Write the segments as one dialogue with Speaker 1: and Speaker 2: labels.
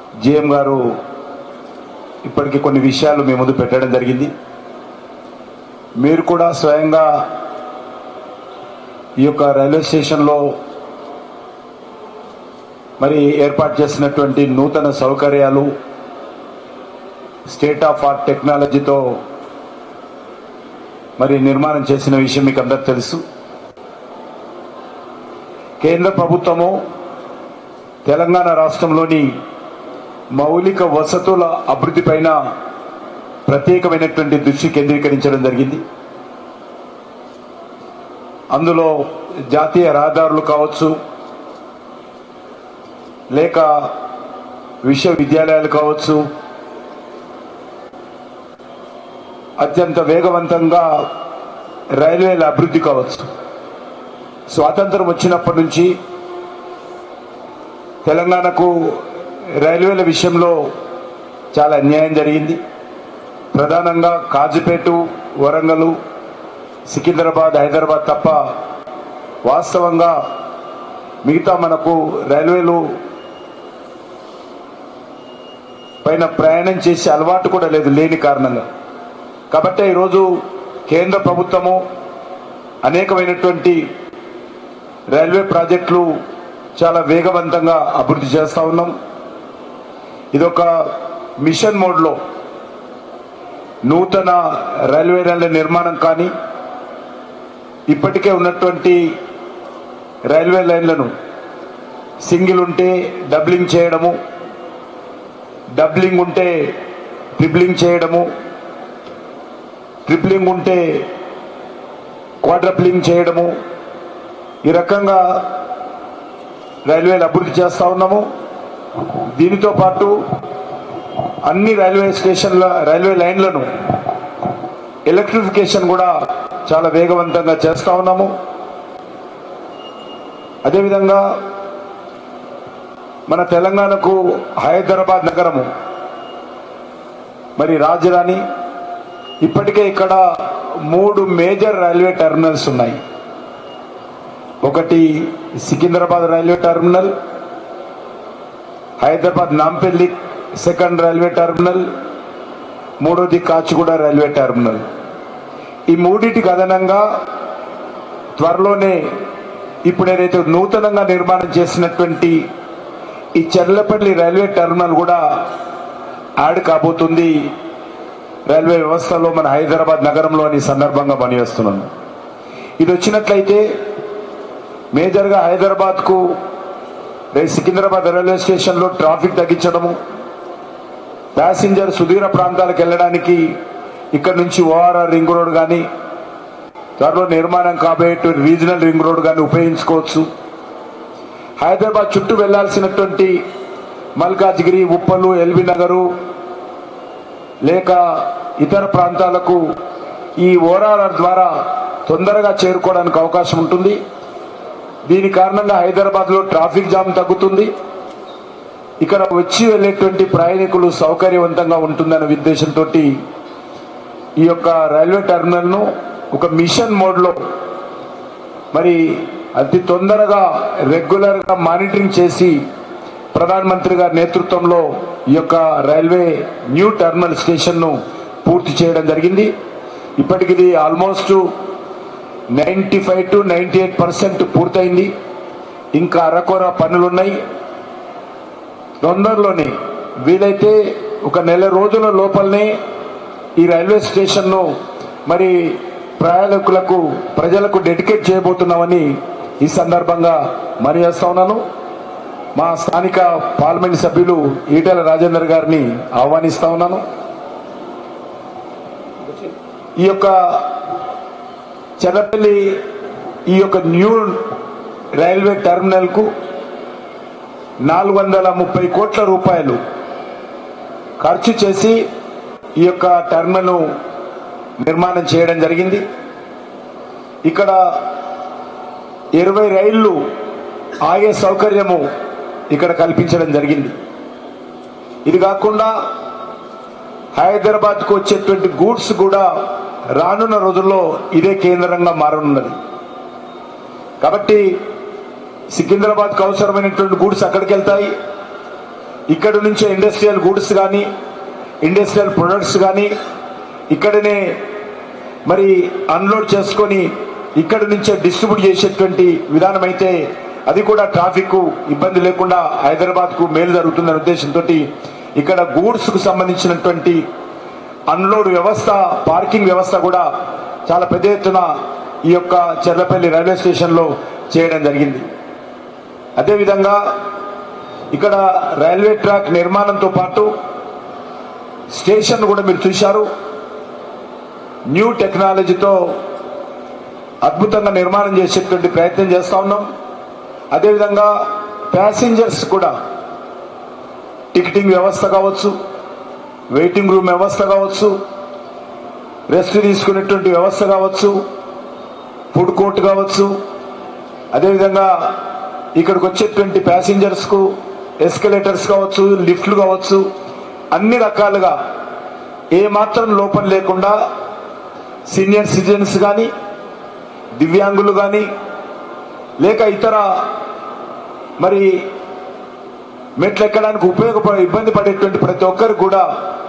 Speaker 1: GM గారు ఇప్పటికి కొన్ని విషయాలు మీ ముందు పెట్టడం జరిగింది మీరు కూడా స్వయంగా ఈ యొక్క రైల్వే స్టేషన్లో మరి ఏర్పాటు చేసినటువంటి నూతన సౌకర్యాలు స్టేట్ ఆఫ్ ఆర్ట్ టెక్నాలజీతో మరి నిర్మాణం చేసిన విషయం మీకు అందరికి తెలుసు కేంద్ర ప్రభుత్వము తెలంగాణ రాష్ట్రంలోని మౌలిక వసతుల అభివృద్ధి పైన ప్రత్యేకమైనటువంటి దృష్టి కేంద్రీకరించడం జరిగింది అందులో జాతీయ రహదారులు కావచ్చు లేక విశ్వవిద్యాలయాలు కావచ్చు అత్యంత వేగవంతంగా రైల్వేల అభివృద్ధి కావచ్చు స్వాతంత్రం వచ్చినప్పటి నుంచి తెలంగాణకు రైల్వేల విషయంలో చాలా అన్యాయం జరిగింది ప్రధానంగా కాజుపేట వరంగల్ సికింద్రాబాద్ హైదరాబాద్ తప్ప వాస్తవంగా మిగతా మనకు రైల్వేలు పైన ప్రయాణం చేసే అలవాటు కూడా లేదు లేని కారణంగా కాబట్టి ఈరోజు కేంద్ర ప్రభుత్వము అనేకమైనటువంటి రైల్వే ప్రాజెక్టులు చాలా వేగవంతంగా అభివృద్ధి చేస్తూ ఉన్నాం ఇదొక మిషన్ మోడ్లో నూతన రైల్వే రైళ్ల నిర్మాణం కానీ ఇప్పటికే ఉన్నటువంటి రైల్వే లైన్లను సింగిల్ ఉంటే డబ్లింగ్ చేయడము డబ్లింగ్ ఉంటే ట్రిప్లింగ్ చేయడము ట్రిప్లింగ్ ఉంటే క్వాడ్రప్లింగ్ చేయడము ఈ రకంగా రైల్వేలు అభివృద్ధి చేస్తా ఉన్నాము దీనితో పాటు అన్ని రైల్వే స్టేషన్ల రైల్వే లైన్లను ఎలక్ట్రిఫికేషన్ కూడా చాలా వేగవంతంగా చేస్తా ఉన్నాము అదేవిధంగా మన తెలంగాణకు హైదరాబాద్ నగరము మరి రాజధాని ఇప్పటికే ఇక్కడ మూడు మేజర్ రైల్వే టెర్మినల్స్ ఉన్నాయి ఒకటి Secunderabad railway terminal Hyderabad Nampally second railway terminal మూడోది కాచిగూడ రైల్వే టెర్మినల్ ఈ మూడింటికి అదనంగా త్వరలోనే ఇప్పుడు ఏదైతే నూతనంగా నిర్మాణం చేసినటువంటి ఈ చెర్లపల్లి రైల్వే టెర్మినల్ కూడా యాడ్ కాబోతుంది రైల్వే వ్యవస్థలో మన హైదరాబాద్ నగరంలో అని సందర్భంగా పనిచేస్తున్నాను ఇది వచ్చినట్లయితే మేజర్గా హైదరాబాద్కు రేపు సికింద్రాబాద్ రైల్వే స్టేషన్లో ట్రాఫిక్ తగ్గించడము ప్యాసింజర్ సుదూర ప్రాంతాలకు వెళ్ళడానికి ఇక్కడ నుంచి ఓఆర్ఆర్ రింగ్ రోడ్ కానీ త్వరలో నిర్మాణం కాబోయే రీజనల్ రింగ్ రోడ్ కానీ ఉపయోగించుకోవచ్చు హైదరాబాద్ చుట్టూ వెళ్లాల్సినటువంటి మల్కాజ్గిరి ఉప్పలు ఎల్బీ నగరు లేక ఇతర ప్రాంతాలకు ఈ ఓఆర్ఆర్ ద్వారా తొందరగా చేరుకోవడానికి అవకాశం ఉంటుంది దీని కారణంగా హైదరాబాద్లో ట్రాఫిక్ జామ్ తగ్గుతుంది ఇక్కడ వచ్చి వెళ్ళేటువంటి ప్రయాణికులు సౌకర్యవంతంగా ఉంటుందనే ఉద్దేశంతో ఈ యొక్క రైల్వే టెర్మినల్ను ఒక మిషన్ మోడ్లో మరి అతి తొందరగా రెగ్యులర్గా మానిటరింగ్ చేసి ప్రధానమంత్రి గారి నేతృత్వంలో ఈ యొక్క రైల్వే న్యూ టెర్మినల్ స్టేషన్ను పూర్తి చేయడం జరిగింది ఇప్పటికి ఇది almost ninety five to ninety eight percent పూర్తయింది ఇంకా అరకొర పనులున్నాయి తొందరలోనే వీలైతే ఒక నెల రోజుల లోపలనే ఈ రైల్వే స్టేషన్ను మరి ప్రయాణికులకు ప్రజలకు డెడికేట్ చేయబోతున్నామని ఈ సందర్భంగా మరి చేస్తా ఉన్నాను మా స్థానిక పార్లమెంట్ సభ్యులు ఈటెల రాజేందర్ గారిని ఆహ్వానిస్తా ఉన్నాను ఈ యొక్క చెన్నపల్లి ఈ యొక్క న్యూ రైల్వే టెర్మినల్ కు నాలుగు వందల ముప్పై కోట్ల రూపాయలు ఖర్చు చేసి ఈ యొక్క టెర్మినల్ నిర్మాణం చేయడం జరిగింది ఇక్కడ ఇరవై రైళ్లు ఆగే సౌకర్యము ఇక్కడ కల్పించడం జరిగింది ఇది కాకుండా హైదరాబాద్కు వచ్చేటువంటి గూడ్స్ కూడా రానున్న రోజుల్లో ఇదే కేంద్రంగా మారనున్నది కాబట్టి సికింద్రాబాద్కు అవసరమైనటువంటి గూడ్స్ అక్కడికి వెళ్తాయి ఇక్కడ నుంచే ఇండస్ట్రియల్ గూడ్స్ కానీ ఇండస్ట్రియల్ ప్రొడక్ట్స్ కానీ ఇక్కడనే మరి అన్లోడ్ చేసుకొని ఇక్కడ నుంచే డిస్ట్రిబ్యూట్ చేసేటువంటి విధానం అయితే అది కూడా ట్రాఫిక్ ఇబ్బంది లేకుండా హైదరాబాద్ కు మేలు జరుగుతుందనే ఉద్దేశంతో ఇక్కడ గూడ్స్ కు సంబంధించినటువంటి అన్లోడ్ వ్యవస్థ పార్కింగ్ వ్యవస్థ కూడా చాలా పెద్ద ఎత్తున ఈ యొక్క చెర్లపల్లి రైల్వే స్టేషన్ లో చేయడం జరిగింది అదేవిధంగా ఇక్కడ రైల్వే ట్రాక్ నిర్మాణంతో పాటు స్టేషన్ కూడా మీరు చూశారు న్యూ టెక్నాలజీతో అద్భుతంగా నిర్మాణం చేసేటువంటి ప్రయత్నం చేస్తా ఉన్నాం అదేవిధంగా ప్యాసింజర్స్ కూడా టికెటింగ్ వ్యవస్థ కావచ్చు వెయిటింగ్ రూమ్ వ్యవస్థ కావచ్చు రెస్ట్ తీసుకునేటువంటి వ్యవస్థ కావచ్చు ఫుడ్ కోర్ట్ కావచ్చు అదేవిధంగా ఇక్కడికి వచ్చేటువంటి ప్యాసింజర్స్ కు ఎస్కలేటర్స్ కావచ్చు లిఫ్ట్లు కావచ్చు అన్ని రకాలుగా ఏ మాత్రం లోపం లేకుండా సీనియర్ సిటిజన్స్ కానీ దివ్యాంగులు కానీ లేక ఇతర మరి మెట్లు ఎక్కడానికి ఉపయోగపడ ఇబ్బంది పడేటువంటి ప్రతి ఒక్కరు కూడా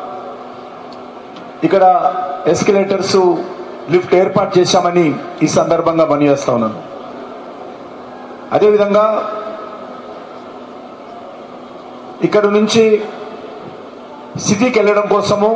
Speaker 1: ఇక్కడ ఎస్కలేటర్స్ లిఫ్ట్ ఏర్పాటు చేశామని ఈ సందర్భంగా పనిచేస్తా ఉన్నాను అదేవిధంగా ఇక్కడ నుంచి సిటీకి వెళ్ళడం కోసము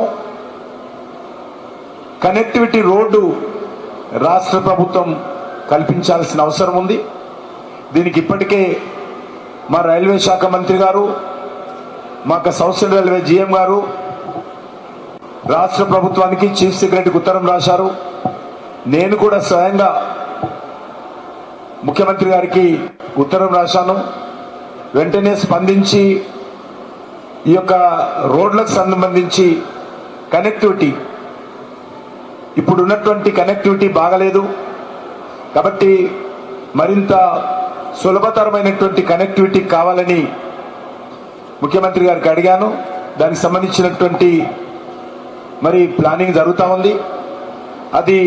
Speaker 1: కనెక్టివిటీ రోడ్డు రాష్ట్ర ప్రభుత్వం కల్పించాల్సిన అవసరం ఉంది దీనికి ఇప్పటికే మా రైల్వే శాఖ మంత్రి గారు మా సౌత్ రైల్వే జీఎం గారు రాష్ట్ర ప్రభుత్వానికి చీఫ్ సెక్రటరీకి ఉత్తరం రాశారు నేను కూడా స్వయంగా ముఖ్యమంత్రి గారికి ఉత్తరం రాశాను వెంటనే స్పందించి ఈ యొక్క రోడ్లకు సంబంధించి కనెక్టివిటీ ఇప్పుడు ఉన్నటువంటి కనెక్టివిటీ బాగలేదు కాబట్టి మరింత సులభతరమైనటువంటి కనెక్టివిటీ కావాలని ముఖ్యమంత్రి గారికి అడిగాను దానికి సంబంధించినటువంటి మరి ప్లానింగ్ జరుగుతూ ఉంది అది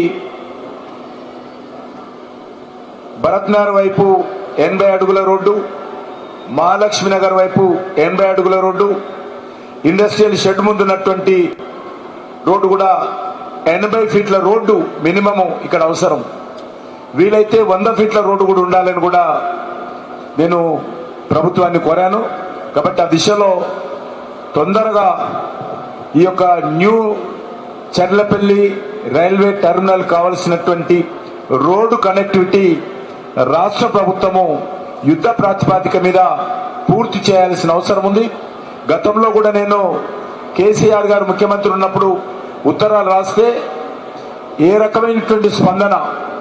Speaker 1: భరత్నగర్ వైపు ఎనభై అడుగుల రోడ్డు మహాలక్ష్మి నగర్ వైపు ఎనభై అడుగుల రోడ్డు ఇండస్ట్రియల్ షెడ్ ముందు ఉన్నటువంటి రోడ్డు కూడా ఎనభై ఫీట్ల రోడ్డు మినిమము ఇక్కడ అవసరం వీలైతే వంద ఫీట్ల రోడ్డు కూడా ఉండాలని కూడా నేను ప్రభుత్వాన్ని కోరాను కాబట్టి ఆ దిశలో తొందరగా ఈ యొక్క న్యూ చెర్లపల్లి రైల్వే టెర్మినల్ కావలసినటువంటి రోడ్డు కనెక్టివిటీ రాష్ట్ర ప్రభుత్వము యుద్ధ ప్రాతిపాదిక మీద పూర్తి చేయాల్సిన అవసరం ఉంది గతంలో కూడా నేను కేసీఆర్ గారు ముఖ్యమంత్రి ఉన్నప్పుడు ఉత్తరాలు రాస్తే ఏ రకమైనటువంటి స్పందన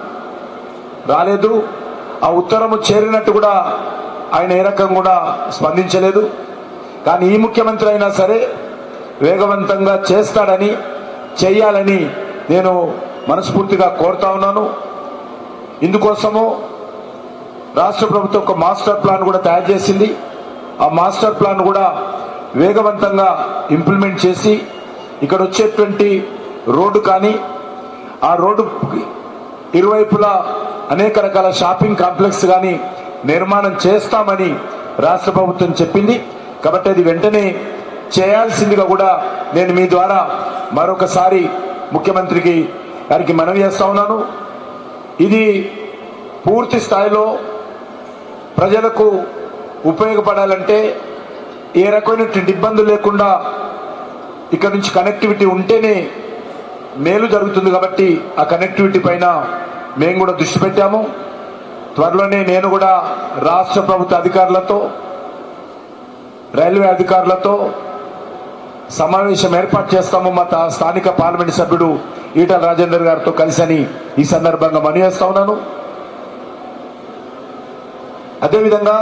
Speaker 1: రాలేదు ఆ ఉత్తరము చేరినట్టు కూడా ఆయన ఏ రకం కూడా స్పందించలేదు కానీ ఈ ముఖ్యమంత్రి అయినా సరే వేగవంతంగా చేస్తాడని చెయ్యాలని నేను మనస్ఫూర్తిగా కోరుతా ఉన్నాను ఇందుకోసము రాష్ట్ర ప్రభుత్వం ఒక మాస్టర్ ప్లాన్ కూడా తయారు చేసింది ఆ మాస్టర్ ప్లాన్ కూడా వేగవంతంగా ఇంప్లిమెంట్ చేసి ఇక్కడ వచ్చేటువంటి రోడ్డు కానీ ఆ రోడ్డు ఇరువైపులా అనేక రకాల షాపింగ్ కాంప్లెక్స్ కానీ నిర్మాణం చేస్తామని రాష్ట్ర ప్రభుత్వం చెప్పింది కాబట్టి అది వెంటనే చేయాల్సిందిగా కూడా నేను మీ ద్వారా మరొకసారి ముఖ్యమంత్రికి గారికి మనవి చేస్తా ఉన్నాను ఇది పూర్తి స్థాయిలో ప్రజలకు ఉపయోగపడాలంటే ఏ రకమైనటువంటి ఇబ్బందులు లేకుండా ఇక్కడ నుంచి కనెక్టివిటీ ఉంటేనే మేలు జరుగుతుంది కాబట్టి ఆ కనెక్టివిటీ పైన మేము కూడా దృష్టి పెట్టాము త్వరలోనే నేను కూడా రాష్ట్ర ప్రభుత్వ అధికారులతో రైల్వే అధికారులతో సమావేశం ఏర్పాటు చేస్తాము మా తా- స్థానిక పార్లమెంట్ సభ్యుడు ఈటల రాజేందర్ గారితో కలిసని ఈ సందర్భంగా మనవేస్తా ఉన్నాను అదేవిధంగా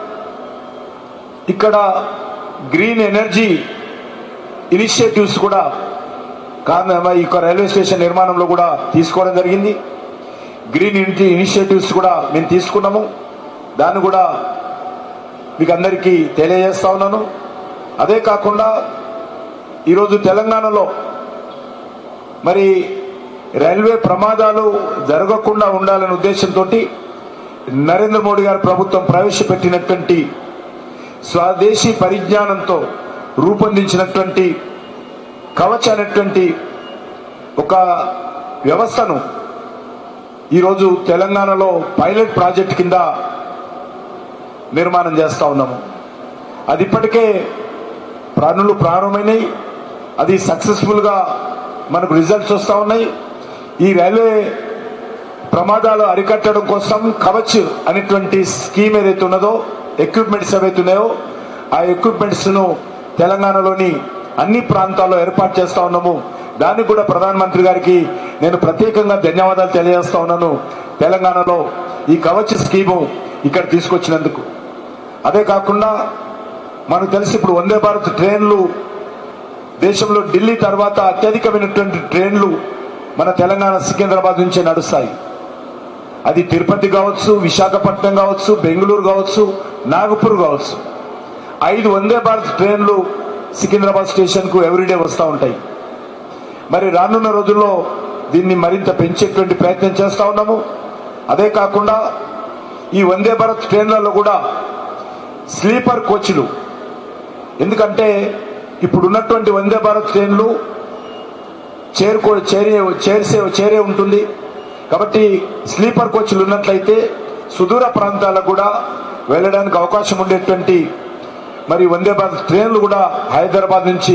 Speaker 1: ఇక్కడ గ్రీన్ ఎనర్జీ ఇనిషియేటివ్స్ కూడా కాన ఈ యొక్క రైల్వే స్టేషన్ నిర్మాణంలో కూడా తీసుకోవడం జరిగింది గ్రీన్ ఎనర్జీ ఇనిషియేటివ్స్ కూడా మేము తీసుకున్నాము దాన్ని కూడా మీకు అందరికీ తెలియజేస్తా ఉన్నాను అదే కాకుండా ఈరోజు తెలంగాణలో మరి రైల్వే ప్రమాదాలు జరగకుండా ఉండాలనే ఉద్దేశంతో నరేంద్ర మోడీ గారు ప్రభుత్వం ప్రవేశపెట్టినటువంటి స్వదేశీ పరిజ్ఞానంతో రూపొందించినటువంటి కవచ్ అనేటువంటి ఒక వ్యవస్థను ఈరోజు తెలంగాణలో పైలట్ ప్రాజెక్ట్ కింద నిర్మాణం చేస్తా ఉన్నాము అది ఇప్పటికే పనులు ప్రారంభమైనాయి అది సక్సెస్ఫుల్గా మనకు రిజల్ట్స్ వస్తూ ఉన్నాయి ఈ రైల్వే ప్రమాదాలు అరికట్టడం కోసం కవచ్ అనేటువంటి స్కీమ్ ఏదైతే ఉన్నదో ఎక్విప్మెంట్స్ ఏవైతే ఉన్నాయో ఆ ఎక్విప్మెంట్స్ ను తెలంగాణలోని అన్ని ప్రాంతాల్లో ఏర్పాటు చేస్తా ఉన్నాము దానికి కూడా ప్రధానమంత్రి గారికి నేను ప్రత్యేకంగా ధన్యవాదాలు తెలియజేస్తా ఉన్నాను తెలంగాణలో ఈ కవచ్ స్కీము ఇక్కడ తీసుకొచ్చినందుకు అదే కాకుండా మనకు తెలిసి ఇప్పుడు వందే భారత్ ట్రైన్లు దేశంలో ఢిల్లీ తర్వాత అత్యధికమైనటువంటి ట్రైన్లు మన తెలంగాణ సికింద్రాబాద్ నుంచే నడుస్తాయి అది తిరుపతి కావచ్చు విశాఖపట్నం కావచ్చు బెంగళూరు కావచ్చు నాగపూర్ కావచ్చు ఐదు వందే భారత్ ట్రైన్లు సికింద్రాబాద్ స్టేషన్కు ఎవ్రీడే వస్తూ ఉంటాయి మరి రానున్న రోజుల్లో దీన్ని మరింత పెంచేటువంటి ప్రయత్నం చేస్తా ఉన్నాము అదే కాకుండా ఈ వందే భారత్ ట్రైన్లలో కూడా స్లీపర్ కోచ్లు ఎందుకంటే ఇప్పుడు ఉన్నటువంటి వందే భారత్ ట్రైన్లు చేరుకో చేరే చేర్సే చేరే ఉంటుంది కాబట్టి స్లీపర్ కోచ్లు ఉన్నట్లయితే సుదూర ప్రాంతాలకు కూడా వెళ్ళడానికి అవకాశం ఉండేటువంటి మరి వందే భారత్ ట్రైన్లు కూడా హైదరాబాద్ నుంచి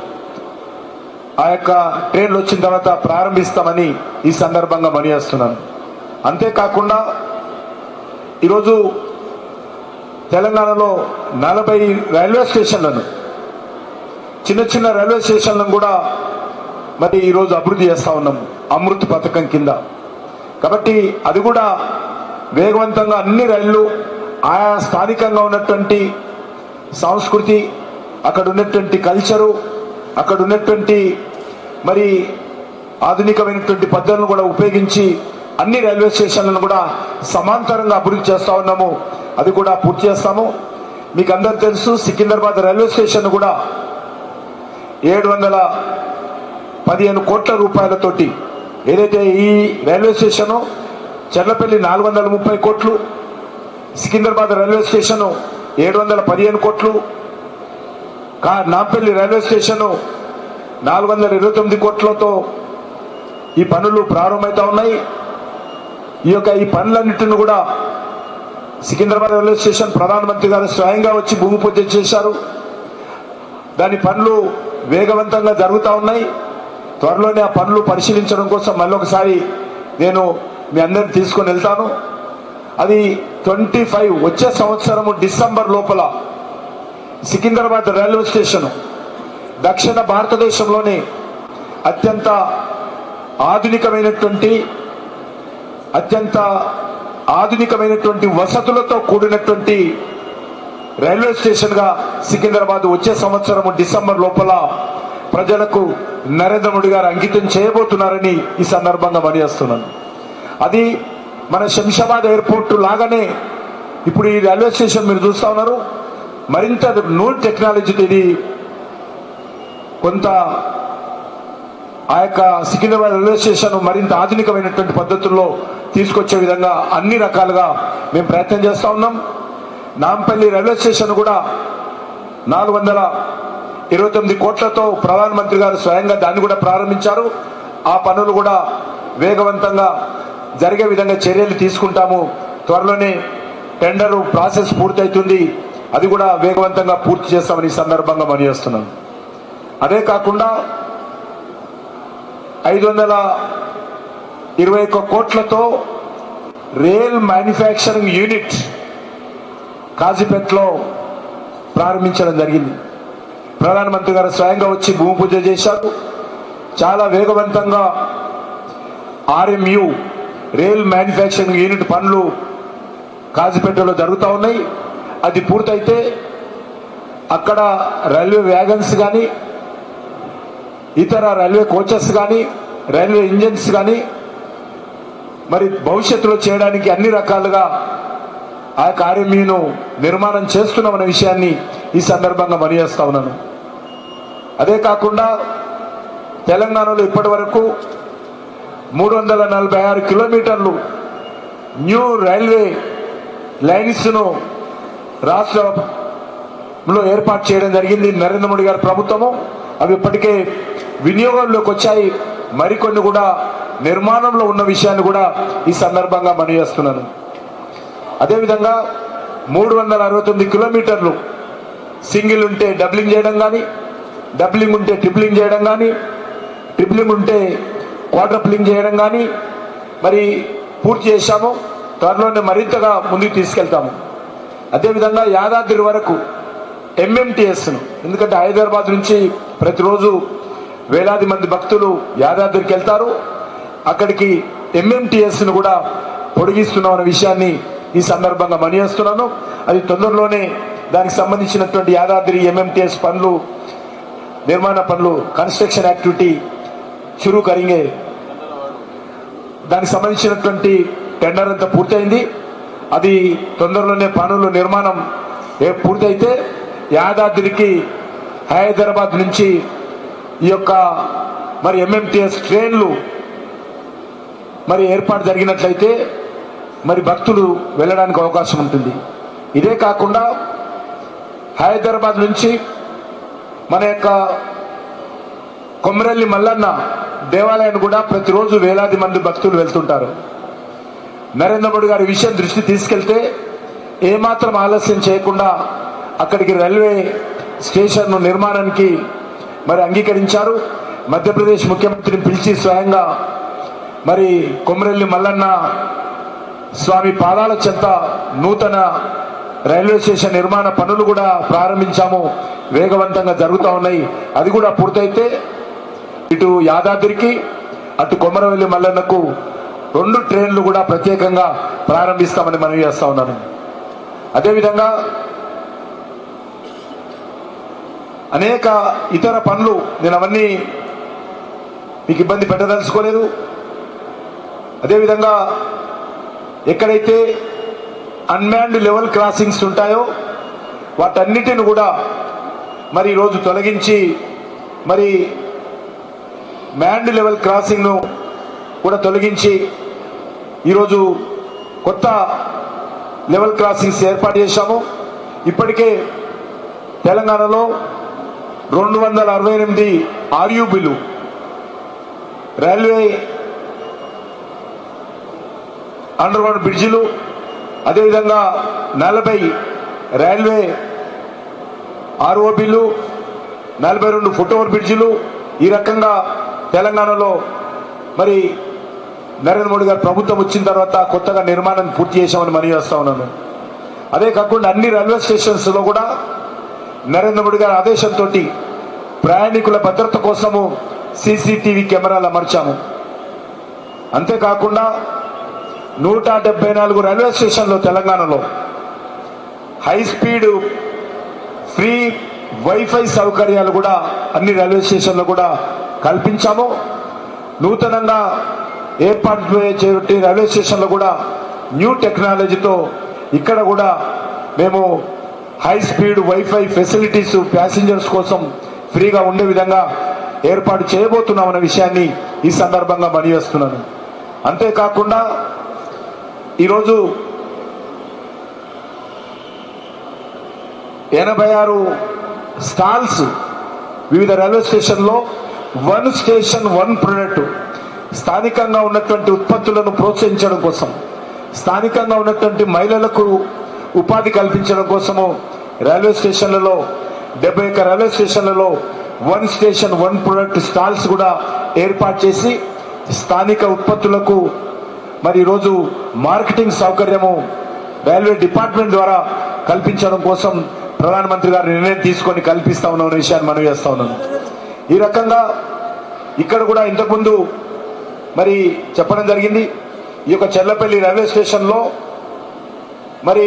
Speaker 1: ఆ యొక్క ట్రైన్లు వచ్చిన తర్వాత ప్రారంభిస్తామని ఈ సందర్భంగా మనియేస్తున్నాను అంతేకాకుండా ఈరోజు తెలంగాణలో నలభై రైల్వే స్టేషన్లను చిన్న చిన్న రైల్వే స్టేషన్లను కూడా మరి ఈరోజు అభివృద్ధి చేస్తా ఉన్నాం అమృత్ పథకం కింద కాబట్టి అది కూడా వేగవంతంగా అన్ని రైళ్లు ఆయా స్థానికంగా ఉన్నటువంటి సంస్కృతి అక్కడ ఉన్నటువంటి కల్చరు అక్కడ ఉన్నటువంటి మరి ఆధునికమైనటువంటి పద్ధతులను కూడా ఉపయోగించి అన్ని రైల్వే స్టేషన్లను కూడా సమాంతరంగా అభివృద్ధి చేస్తా ఉన్నాము అది కూడా పూర్తి చేస్తాము మీకు అందరు తెలుసు సికింద్రాబాద్ రైల్వే స్టేషన్ కూడా ఏడు వందల పదిహేను కోట్ల రూపాయలతోటి ఏదైతే ఈ రైల్వే స్టేషను చెర్లపల్లి నాలుగు వందల ముప్పై కోట్లు సికింద్రాబాద్ రైల్వే స్టేషను ఏడు వందల పదిహేను కోట్లు కా నాంపల్లి రైల్వే స్టేషను నాలుగు వందల ఇరవై తొమ్మిది కోట్లతో ఈ పనులు ప్రారంభమవుతా ఉన్నాయి ఈ యొక్క ఈ పనులన్నింటిని కూడా సికింద్రాబాద్ రైల్వే స్టేషన్ ప్రధానమంత్రి గారు స్వయంగా వచ్చి భూమి పూజ చేశారు దాని పనులు వేగవంతంగా జరుగుతూ ఉన్నాయి త్వరలోనే ఆ పనులు పరిశీలించడం కోసం మళ్ళీ ఒకసారి నేను మీ అందరిని తీసుకొని వెళ్తాను అది ట్వంటీ ఫైవ్ వచ్చే సంవత్సరము డిసెంబర్ లోపల సికింద్రాబాద్ రైల్వే స్టేషన్ దక్షిణ భారతదేశంలోనే అత్యంత ఆధునికమైనటువంటి అత్యంత ఆధునికమైనటువంటి వసతులతో కూడినటువంటి రైల్వే స్టేషన్ గా సికింద్రాబాద్ వచ్చే సంవత్సరం డిసెంబర్ లోపల ప్రజలకు నరేంద్ర మోడీ గారు అంకితం చేయబోతున్నారని ఈ సందర్భంగా మనియేస్తున్నాను అది మన శంషాబాద్ ఎయిర్పోర్ట్ లాగానే ఇప్పుడు ఈ రైల్వే స్టేషన్ మీరు చూస్తా ఉన్నారు మరింత న్యూ టెక్నాలజీతో ఇది కొంత ఆ యొక్క సికింద్రాబాద్ రైల్వే స్టేషన్ మరింత ఆధునికమైనటువంటి పద్ధతుల్లో తీసుకొచ్చే విధంగా అన్ని రకాలుగా మేము ప్రయత్నం చేస్తా ఉన్నాం నాంపల్లి రైల్వే స్టేషన్ కూడా నాలుగు వందల ఇరవై తొమ్మిది కోట్లతో ప్రధానమంత్రి గారు స్వయంగా దాన్ని కూడా ప్రారంభించారు ఆ పనులు కూడా వేగవంతంగా జరిగే విధంగా చర్యలు తీసుకుంటాము త్వరలోనే టెండర్ ప్రాసెస్ పూర్తవుతుంది అది కూడా వేగవంతంగా పూర్తి చేస్తామని ఈ సందర్భంగా మనిచేస్తున్నాను అదే కాకుండా ఐదు వందల ఇరవై ఒక్క కోట్లతో రైల్ మ్యానుఫ్యాక్చరింగ్ యూనిట్ కాజీపేటలో ప్రారంభించడం జరిగింది ప్రధానమంత్రి గారు స్వయంగా వచ్చి భూమి పూజ చేశారు చాలా వేగవంతంగా ఆర్ఎంయు రైల్ మ్యానుఫ్యాక్చరింగ్ యూనిట్ పనులు కాజీపేటలో జరుగుతూ ఉన్నాయి అది పూర్తయితే అక్కడ రైల్వే వ్యాగన్స్ కానీ ఇతర రైల్వే కోచెస్ కానీ రైల్వే ఇంజన్స్ కానీ మరి భవిష్యత్తులో చేయడానికి అన్ని రకాలుగా ఆ యొక్క ఆర్ఎంఈను నిర్మాణం చేస్తున్నామనే విషయాన్ని ఈ సందర్భంగా మనియేస్తా ఉన్నాను అదే కాకుండా తెలంగాణలో ఇప్పటి వరకు మూడు వందల నలభై ఆరు కిలోమీటర్లు న్యూ రైల్వే లైన్స్ను రాష్ట్ర లో ఏర్పాటు చేయడం జరిగింది నరేంద్ర మోడీ గారి ప్రభుత్వము అవి ఇప్పటికే వినియోగంలోకి వచ్చాయి మరికొన్ని కూడా నిర్మాణంలో ఉన్న విషయాన్ని కూడా ఈ సందర్భంగా మనవి చేస్తున్నాను అదేవిధంగా మూడు వందల అరవై తొమ్మిది కిలోమీటర్లు సింగిల్ ఉంటే డబ్లింగ్ చేయడం కానీ డబ్లింగ్ ఉంటే ట్రిప్లింగ్ చేయడం కానీ ట్రిప్లింగ్ ఉంటే క్వార్టర్ప్లింగ్ చేయడం కానీ మరి పూర్తి చేశాము త్వరలోనే మరింతగా ముందుకు తీసుకెళ్తాము అదేవిధంగా యాదాద్రి వరకు ఎంఎంటీఎస్ను ఎందుకంటే హైదరాబాద్ నుంచి ప్రతిరోజు వేలాది మంది భక్తులు యాదాద్రికి వెళ్తారు అక్కడికి ఎంఎంటీఎస్ను కూడా పొడిగిస్తున్నాం అనే విషయాన్ని ఈ సందర్భంగా మనియేస్తున్నాను అది తొందరలోనే దానికి సంబంధించినటువంటి యాదాద్రి ఎంఎంటీఎస్ పనులు నిర్మాణ పనులు కన్స్ట్రక్షన్ యాక్టివిటీ చురు కరింగే దానికి సంబంధించినటువంటి టెండర్ అంతా పూర్తయింది అది తొందరలోనే పనులు నిర్మాణం ఏ పూర్తయితే యాదాద్రికి హైదరాబాద్ నుంచి ఈ యొక్క మరి ఎంఎంటీఎస్ ట్రైన్లు మరి ఏర్పాటు జరిగినట్లయితే మరి భక్తులు వెళ్ళడానికి అవకాశం ఉంటుంది ఇదే కాకుండా హైదరాబాద్ నుంచి మన యొక్క కొమరల్లి మల్లన్న దేవాలయాన్ని కూడా ప్రతిరోజు వేలాది మంది భక్తులు వెళ్తుంటారు నరేంద్ర మోడీ గారి విషయం దృష్టి తీసుకెళ్తే ఏమాత్రం ఆలస్యం చేయకుండా అక్కడికి రైల్వే స్టేషన్ నిర్మాణానికి మరి అంగీకరించారు మధ్యప్రదేశ్ ముఖ్యమంత్రిని పిలిచి స్వయంగా మరి కొమరెల్లి మల్లన్న స్వామి పాదాల చెంత నూతన రైల్వే స్టేషన్ నిర్మాణ పనులు కూడా ప్రారంభించాము వేగవంతంగా జరుగుతూ ఉన్నాయి అది కూడా పూర్తయితే ఇటు యాదాద్రికి అటు కొమరవెల్లి మల్లన్నకు రెండు ట్రైన్లు కూడా ప్రత్యేకంగా ప్రారంభిస్తామని మనవి చేస్తా ఉన్నాను అదేవిధంగా అనేక ఇతర పనులు నేను అవన్నీ మీకు ఇబ్బంది పెట్టదలుచుకోలేదు అదేవిధంగా ఎక్కడైతే అన్మ్యాన్డ్ లెవెల్ క్రాసింగ్స్ ఉంటాయో వాటన్నిటిని కూడా మరి ఈరోజు తొలగించి మరి మ్యాండ్ లెవెల్ క్రాసింగ్ను కూడా తొలగించి ఈరోజు కొత్త లెవెల్ క్రాసింగ్స్ ఏర్పాటు చేశాము ఇప్పటికే తెలంగాణలో రెండు వందల అరవై ఎనిమిది ఆర్యూబీలు రైల్వే అండర్ గ్రౌండ్ బ్రిడ్జిలు అదేవిధంగా నలభై రైల్వే ఆర్ఓబీలు నలభై రెండు ఫుట్ ఓవర్ బ్రిడ్జిలు ఈ రకంగా తెలంగాణలో మరి నరేంద్ర మోడీ గారు ప్రభుత్వం వచ్చిన తర్వాత కొత్తగా నిర్మాణం పూర్తి చేశామని మనవి చేస్తా ఉన్నాను అదే కాకుండా అన్ని రైల్వే స్టేషన్స్ లో కూడా నరేంద్ర మోడీ గారి ఆదేశంతో ప్రయాణికుల భద్రత కోసము సీసీటీవీ కెమెరాలు అమర్చాము అంతేకాకుండా నూట డెబ్బై నాలుగు రైల్వే స్టేషన్లు తెలంగాణలో హై స్పీడ్ ఫ్రీ వైఫై సౌకర్యాలు కూడా అన్ని రైల్వే స్టేషన్లు కూడా కల్పించాము నూతనంగా ఏర్పాటు చేపట్టి రైల్వే స్టేషన్లో కూడా న్యూ టెక్నాలజీతో ఇక్కడ కూడా మేము high speed WiFi facilities passengers కోసం ఫ్రీగా ఉండే విధంగా ఏర్పాటు చేయబోతున్నామన్న విషయాన్ని ఈ సందర్భంగా మనవేస్తున్నాను అంతేకాకుండా ఈరోజు ఎనభై ఆరు స్టాల్స్ వివిధ రైల్వే స్టేషన్లో వన్ స్టేషన్ వన్ ప్రొడక్ట్ స్థానికంగా ఉన్నటువంటి ఉత్పత్తులను ప్రోత్సహించడం కోసం స్థానికంగా ఉన్నటువంటి మహిళలకు ఉపాధి కల్పించడం కోసము రైల్వే స్టేషన్లలో డెబ్బై ఒక్క రైల్వే స్టేషన్లలో one station one product stalls కూడా ఏర్పాటు చేసి స్థానిక ఉత్పత్తులకు మరి ఈరోజు మార్కెటింగ్ సౌకర్యము రైల్వే డిపార్ట్మెంట్ ద్వారా కల్పించడం కోసం ప్రధానమంత్రి గారు నిర్ణయం తీసుకొని కల్పిస్తా ఉన్న విషయాన్ని మనం చేస్తా ఉన్నాను ఈ రకంగా ఇక్కడ కూడా ఇంతకుముందు మరి చెప్పడం జరిగింది ఈ యొక్క చెర్లపల్లి రైల్వే స్టేషన్లో మరి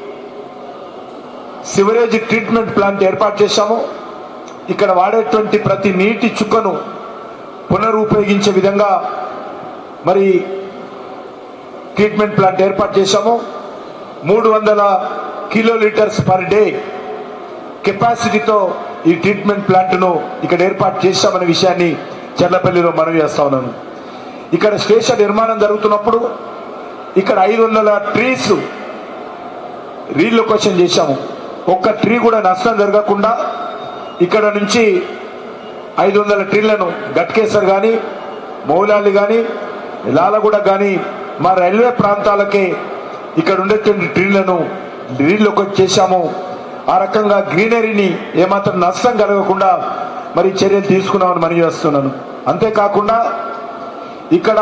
Speaker 1: సివరేజ్ ట్రీట్మెంట్ ప్లాంట్ ఏర్పాటు చేశాము ఇక్కడ వాడేటువంటి ప్రతి నీటి చుక్కను పునరుపయోగించే విధంగా మరి ట్రీట్మెంట్ ప్లాంట్ ఏర్పాటు చేశాము మూడు వందల కిలో లీటర్స్ పర్ డే కెపాసిటీతో ఈ ట్రీట్మెంట్ ప్లాంట్ను ఇక్కడ ఏర్పాటు చేశామనే విషయాన్ని చెర్లపల్లిలో మనవి చేస్తా ఉన్నాను ఇక్కడ స్టేషన్ నిర్మాణం జరుగుతున్నప్పుడు ఇక్కడ ఐదు వందల ట్రీస్ రీలొకేషన్ చేశాము ఒక్క ట్రీ కూడా నష్టం జరగకుండా ఇక్కడ నుంచి ఐదు వందల ట్రీలను గట్కేసర్ కానీ మౌలాలి కానీ లాలగూడ కానీ మా రైల్వే ప్రాంతాలకే ఇక్కడ ఉండేటువంటి ట్రీలను నీళ్ళకి చేశాము ఆ రకంగా గ్రీనరీని ఏమాత్రం నష్టం కలగకుండా మరి చర్యలు తీసుకున్నామని మనవి చేస్తున్నాను అంతేకాకుండా ఇక్కడ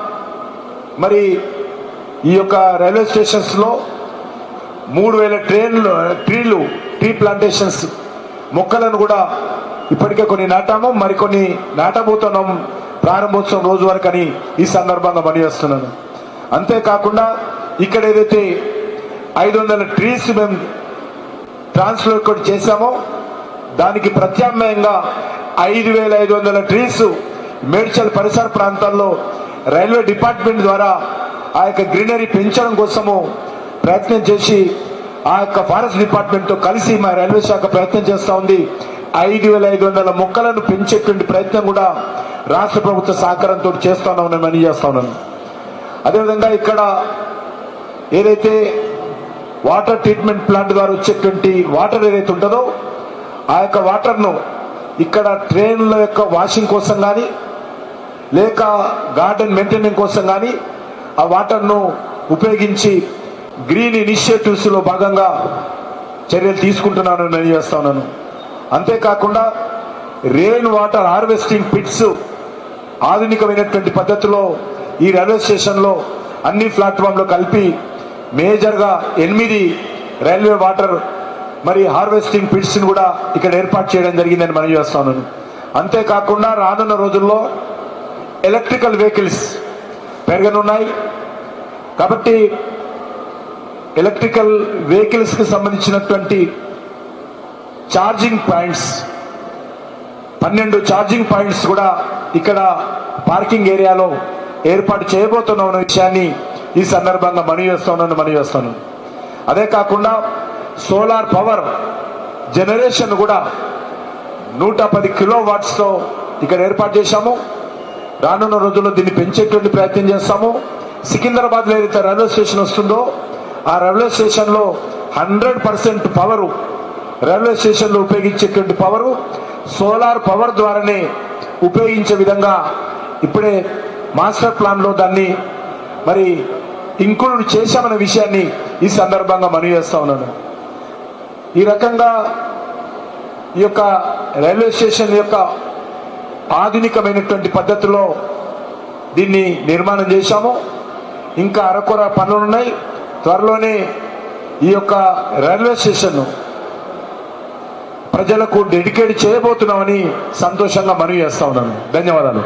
Speaker 1: మరి ఈ యొక్క రైల్వే స్టేషన్స్ లో మూడు వేల ట్రైన్లు ట్రీలు ట్రీ ప్లాంటేషన్స్ మొక్కలను కూడా ఇప్పటికే కొన్ని నాటాము మరికొన్ని నాటబోతున్నాం ప్రారంభోత్సవం రోజు వరకు అని ఈ సందర్భంగా పనిచేస్తున్నాను అంతేకాకుండా ఇక్కడ ఏదైతే ఐదు వందల ట్రీస్ మేము ట్రాన్స్ఫర్ చేశామో దానికి ప్రత్యామ్నాయంగా ఐదు వేల ఐదు వందల ట్రీస్ మేడ్చల్ పరిసర ప్రాంతాల్లో రైల్వే డిపార్ట్మెంట్ ద్వారా ఆ యొక్క గ్రీనరీ పెంచడం కోసము ప్రయత్నం చేసి ఆ యొక్క ఫారెస్ట్ డిపార్ట్మెంట్ తో కలిసి మా రైల్వే శాఖ ప్రయత్నం చేస్తా ఉంది ఐదు వేల ఐదు వందల మొక్కలను పెంచేటువంటి ప్రయత్నం కూడా రాష్ట్ర ప్రభుత్వ సహకారంతో చేస్తా ఉన్నామని మనీ చేస్తా ఉన్నాను అదేవిధంగా ఇక్కడ ఏదైతే వాటర్ ట్రీట్మెంట్ ప్లాంట్ ద్వారా వచ్చేటువంటి వాటర్ ఏదైతే ఉంటుందో ఆ యొక్క వాటర్ను ఇక్కడ ట్రైన్ల యొక్క వాషింగ్ కోసం కానీ లేక గార్డెన్ మెయింటెనెన్స్ కోసం కానీ ఆ వాటర్ను ఉపయోగించి గ్రీన్ ఇనిషియేటివ్స్ లో భాగంగా చర్యలు తీసుకుంటున్నాను నేను చేస్తా ఉన్నాను అంతేకాకుండా రెయిన్ వాటర్ హార్వెస్టింగ్ పిట్స్ ఆధునికమైనటువంటి పద్ధతిలో ఈ రైల్వే స్టేషన్లో అన్ని ప్లాట్ఫామ్లో కలిపి మేజర్గా ఎనిమిది రైల్వే వాటర్ మరి హార్వెస్టింగ్ పిట్స్ కూడా ఇక్కడ ఏర్పాటు చేయడం జరిగిందని మనం చేస్తాను అంతేకాకుండా రానున్న రోజుల్లో ఎలక్ట్రికల్ వెహికల్స్ పెరగనున్నాయి కాబట్టి ఎలక్ట్రికల్ వెహికల్స్ కి సంబంధించినటువంటి ఛార్జింగ్ పాయింట్స్ పన్నెండు ఛార్జింగ్ పాయింట్స్ కూడా ఇక్కడ పార్కింగ్ ఏరియాలో ఏర్పాటు చేయబోతున్నాం అనే విషయాన్ని ఈ సందర్భంగా మనవి చేస్తున్నాను మనవి చేస్తాను అదే కాకుండా సోలార్ పవర్ జనరేషన్ కూడా నూట పది కిలో వాట్స్ తో ఇక్కడ ఏర్పాటు చేశాము రానున్న రోజుల్లో దీన్ని పెంచేటువంటి ప్రయత్నం చేస్తాము సికింద్రాబాద్ లో ఏదైతే రైల్వే స్టేషన్ వస్తుందో ఆ రైల్వే స్టేషన్ లో hundred percent power railway station లో ఉపయోగించేటువంటి పవర్ సోలార్ పవర్ ద్వారానే ఉపయోగించే విధంగా ఇప్పుడే మాస్టర్ ప్లాన్ లో దాన్ని మరి ఇంక్లూడ్ చేశామనే విషయాన్ని ఈ సందర్భంగా మనవి చేస్తా ఉన్నాను ఈ రకంగా ఈ యొక్క రైల్వే స్టేషన్ యొక్క ఆధునికమైనటువంటి పద్ధతిలో దీన్ని నిర్మాణం చేశాము ఇంకా అరకొర పనులు ఉన్నాయి త్వరలోనే ఈ యొక్క రైల్వే స్టేషన్ ప్రజలకు డెడికేట్ చేయబోతున్నామని సంతోషంగా మనవి చేస్తా ఉన్నాను ధన్యవాదాలు